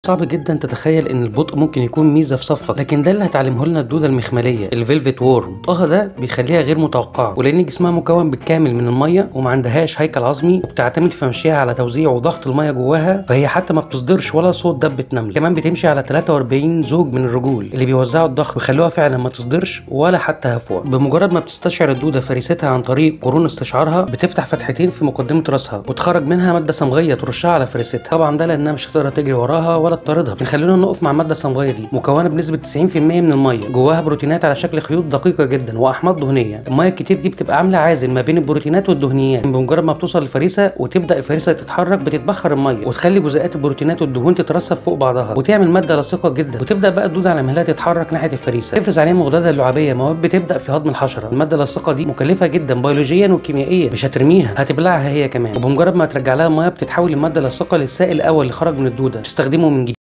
صعب جدا تتخيل ان البطء ممكن يكون ميزه في صفك لكن ده اللي هتعلمه لنا الدوده المخمليه الفيلفت وورم بطئها ده بيخليها غير متوقعه ولان جسمها مكون بالكامل من الميه وما عندهاش هيكل عظمي وبتعتمد في مشيها على توزيع وضغط الميه جواها فهي حتى ما بتصدرش ولا صوت دبه نمل كمان بتمشي على 43 زوج من الرجول اللي بيوزعوا الضغط ويخلوها فعلا ما تصدرش ولا حتى هفوه بمجرد ما بتستشعر الدوده فريستها عن طريق قرون استشعارها بتفتح فتحتين في مقدمه راسها وتخرج منها ماده صمغيه ترشها على فريستها طبعا ده لانها مش هتقدر تجري وراها ولا تطاردها بنخلينا نقف مع الماده الصمغيه دي مكونه بنسبه 90% من الميه جواها بروتينات على شكل خيوط دقيقه جدا واحماض دهنيه الميه الكتير دي بتبقى عامله عازل ما بين البروتينات والدهنيات بمجرد ما بتوصل للفريسه وتبدا الفريسه تتحرك بتتبخر الميه وتخلي جزيئات البروتينات والدهون تترسب فوق بعضها وتعمل ماده لاصقه جدا وتبدا بقى الدوده على مهلها تتحرك ناحيه الفريسه تفرز عليها مغداتها اللعابيه مواد بتبدا في هضم الحشره الماده اللاصقه دي مكلفه جدا بيولوجيا وكيميائيا مش هترميها هتبلعها هي كمان وبمجرد ما ترجع لها الميه بتتحول الماده اللاصقه للسائل الاول اللي خرج من الدوده تستخدمه من